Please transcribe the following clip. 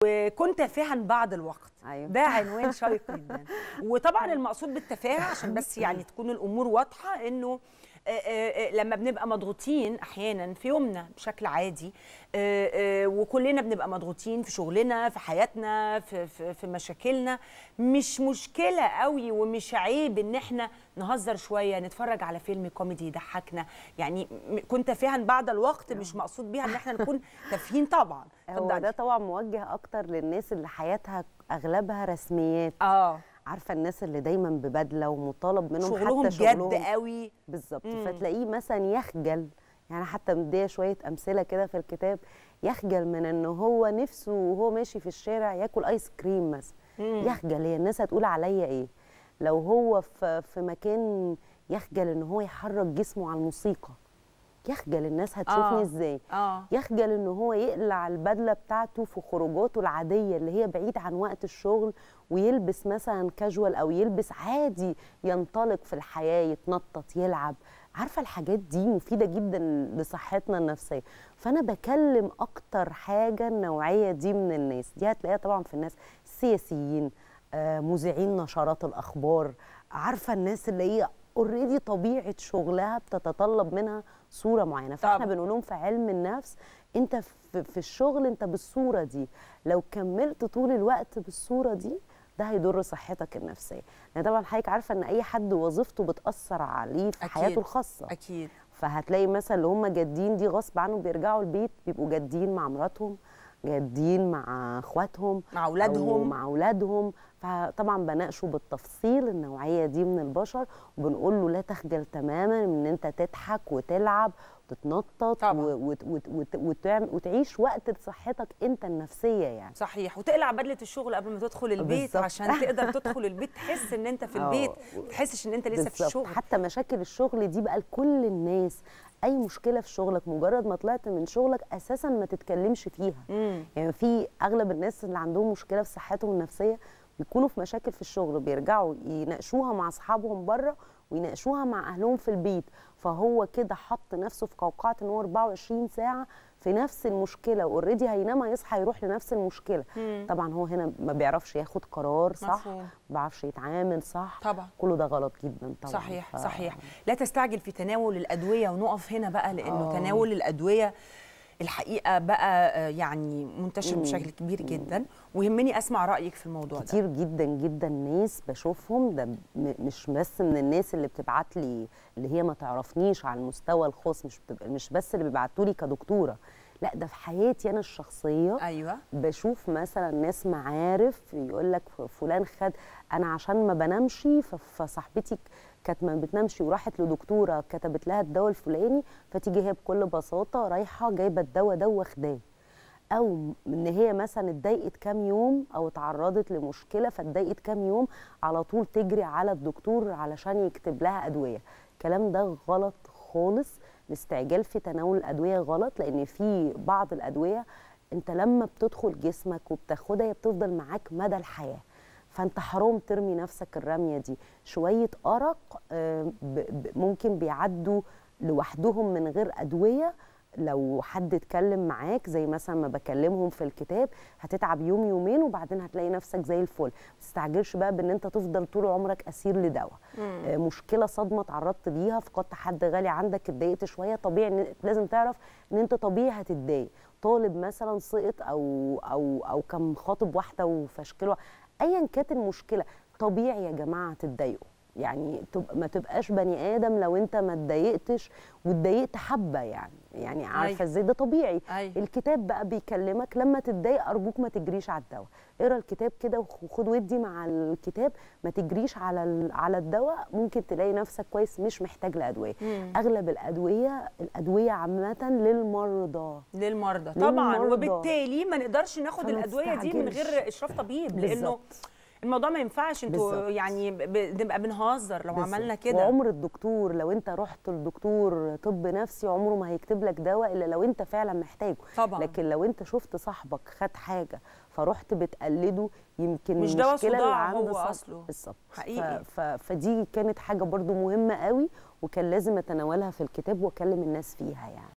وكن تافها بعض الوقت أيوة. ده عنوان شيق جدا وطبعا المقصود بالتفاهه عشان بس يعني تكون الامور واضحه انه آه، آه، آه، لما بنبقى مضغوطين احيانا في يومنا بشكل عادي آه، آه، وكلنا بنبقى مضغوطين في شغلنا في حياتنا في, في, في مشاكلنا مش مشكله قوي ومش عيب ان احنا نهزر شويه نتفرج على فيلم كوميدي يضحكنا يعني م- كنت تافها بعد الوقت مش مقصود بيها ان احنا نكون تافهين طبعا هو اتفضلي. ده طبعا موجه اكتر للناس اللي حياتها اغلبها رسميات اه عارفه الناس اللي دايما ببدله ومطالب منهم شغلهم حتى جد شغلهم قوي بالظبط مم. فتلاقيه مثلا يخجل يعني حتى مديه شويه امثله كده في الكتاب يخجل من ان هو نفسه وهو ماشي في الشارع ياكل ايس كريم مثلا مم. يخجل هي الناس هتقول عليا ايه لو هو في في مكان يخجل ان هو يحرك جسمه على الموسيقى يخجل الناس هتشوفني آه. ازاي اه يخجل ان هو يقلع البدله بتاعته في خروجاته العاديه اللي هي بعيد عن وقت الشغل ويلبس مثلا كاجوال او يلبس عادي ينطلق في الحياه يتنطط يلعب عارفه الحاجات دي مفيده جدا لصحتنا النفسيه فانا بكلم اكتر حاجه النوعيه دي من الناس دي هتلاقيها طبعا في الناس السياسيين آه، مذيعين نشرات الاخبار عارفه الناس اللي هي اوريدي طبيعه شغلها بتتطلب منها صوره معينه فاحنا طبعاً. بنقول لهم في علم النفس انت في, في الشغل انت بالصوره دي لو كملت طول الوقت بالصوره دي ده هيضر صحتك النفسيه يعني طبعا حضرتك عارفه ان اي حد وظيفته بتاثر عليه في أكيد. حياته الخاصه اكيد فهتلاقي مثلا اللي هم جادين دي غصب عنهم بيرجعوا البيت بيبقوا جادين مع مراتهم جادين مع اخواتهم مع أو اولادهم مع اولادهم فطبعا بناقشه بالتفصيل النوعيه دي من البشر وبنقول له لا تخجل تماما من ان انت تضحك وتلعب وتتنطط طبعاً. و- وت- وت- وت- وتعمل- وتعيش وقت لصحتك انت النفسيه يعني صحيح وتقلع بدله الشغل قبل ما تدخل البيت بالظبط. عشان تقدر تدخل البيت تحس ان انت في البيت آه. ما تحسش ان انت لسه في بالظبط. الشغل حتى مشاكل الشغل دي بقى لكل الناس اي مشكله في شغلك مجرد ما طلعت من شغلك اساسا ما تتكلمش فيها مم. يعني في اغلب الناس اللي عندهم مشكله في صحتهم النفسيه بيكونوا في مشاكل في الشغل بيرجعوا يناقشوها مع اصحابهم بره ويناقشوها مع اهلهم في البيت فهو كده حط نفسه في قوقعه ان هو 24 ساعه في نفس المشكله واوريدي هينام هيصحى يروح لنفس المشكله مم. طبعا هو هنا ما بيعرفش ياخد قرار صح مفهوم. ما بيعرفش يتعامل صح طبعا كله ده غلط جدا طبعا صحيح ف- صحيح لا تستعجل في تناول الادويه ونقف هنا بقى لانه آه. تناول الادويه الحقيقه بقى آه، يعني منتشر مم. بشكل كبير جدا ويهمني اسمع رايك في الموضوع ده كتير جدا جدا ناس بشوفهم ده م- مش بس من الناس اللي بتبعت لي اللي هي ما تعرفنيش على المستوى الخاص مش بتبقى مش بس اللي بيبعتوا لي كدكتوره لا ده في حياتي انا الشخصيه ايوه بشوف مثلا ناس معارف يقول لك فلان خد انا عشان ما بنامش ف- فصاحبتي كانت ما بتنامش وراحت لدكتوره كتبت لها الدواء الفلاني فتيجي هي بكل بساطه رايحه جايبه الدواء ده واخداه او ان هي مثلا اتضايقت كام يوم او اتعرضت لمشكله فاتضايقت كام يوم على طول تجري على الدكتور علشان يكتب لها ادويه الكلام ده غلط خالص الاستعجال في تناول الادويه غلط لان في بعض الادويه انت لما بتدخل جسمك وبتاخدها هي بتفضل معاك مدى الحياه فانت حرام ترمي نفسك الرميه دي شويه ارق آه، ب- ب- ممكن بيعدوا لوحدهم من غير ادويه لو حد اتكلم معاك زي مثلا ما بكلمهم في الكتاب هتتعب يوم يومين وبعدين هتلاقي نفسك زي الفل ما تستعجلش بقى بان انت تفضل طول عمرك اسير لدواء آه، مشكله صدمه تعرضت ليها فقدت حد غالي عندك اتضايقت شويه طبيعي إن لازم تعرف ان انت طبيعي هتتضايق طالب مثلا سقط او او او كان خاطب واحده وفشكله ايا كانت المشكله طبيعي يا جماعه تتضايقوا يعني تبقى ما تبقاش بني ادم لو انت ما اتضايقتش واتضايقت حبه يعني يعني عارفه ازاي ده طبيعي أيوة. الكتاب بقى بيكلمك لما تتضايق ارجوك ما تجريش على الدواء اقرا الكتاب كده وخد ودي مع الكتاب ما تجريش على ال- على الدواء ممكن تلاقي نفسك كويس مش محتاج لادويه مم. اغلب الادويه الادويه عامه للمرضى للمرضى طبعا للمرضى. وبالتالي ما نقدرش ناخد فما الادويه دي من تستعجلش. غير اشراف طبيب لانه بالظبط. الموضوع ما ينفعش انتوا بالظبط. يعني ب- بنبقى بنهزر لو بالظبط. عملنا كده وعمر الدكتور لو انت رحت لدكتور طب نفسي عمره ما هيكتب لك دواء الا لو انت فعلا محتاجه طبعا لكن لو انت شفت صاحبك خد حاجه فرحت بتقلده يمكن مش دواء المشكله اللي صداع عنده هو صح- أصله. بالظبط حقيقي. ف... ف... فدي كانت حاجه برضو مهمه قوي وكان لازم اتناولها في الكتاب واكلم الناس فيها يعني